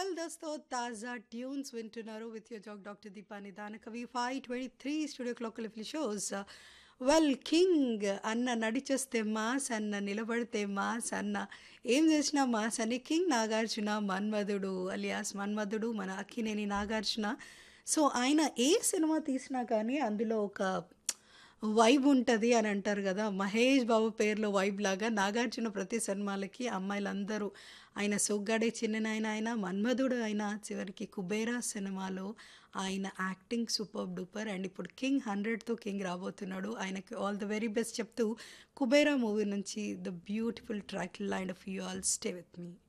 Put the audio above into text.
జబర్దస్త్తో తాజా ట్యూన్స్ వింటున్నారు with your jock doctor Deepa Nidana Kavi five twenty three studio clock లిఫ్లీ shows well king అన్న నడిచొస్తే మాస్ అన్న నిలబడితే మాస్ అన్న ఏం చేసినా మాస్ అని కింగ్ నాగార్జున మన్మధుడు అలియాస్ మన్మధుడు మన అక్కినేని నాగార్జున సో ఆయన ఏ సినిమా తీసినా కానీ అందులో ఒక వైబ్ ఉంటుంది అని అంటారు కదా మహేష్ బాబు పేరులో వైబ్ లాగా నాగార్జున ప్రతి సినిమాలకి అమ్మాయిలందరూ ఆయన సొగ్గాడే చిన్ననాయన ఆయన మన్మధుడు అయినా చివరికి కుబేరా సినిమాలో ఆయన యాక్టింగ్ సూపర్ డూపర్ అండ్ ఇప్పుడు కింగ్ హండ్రెడ్తో కింగ్ రాబోతున్నాడు ఆయనకి ఆల్ ద వెరీ బెస్ట్ చెప్తూ కుబేరా మూవీ నుంచి the beautiful track lined of you all stay with me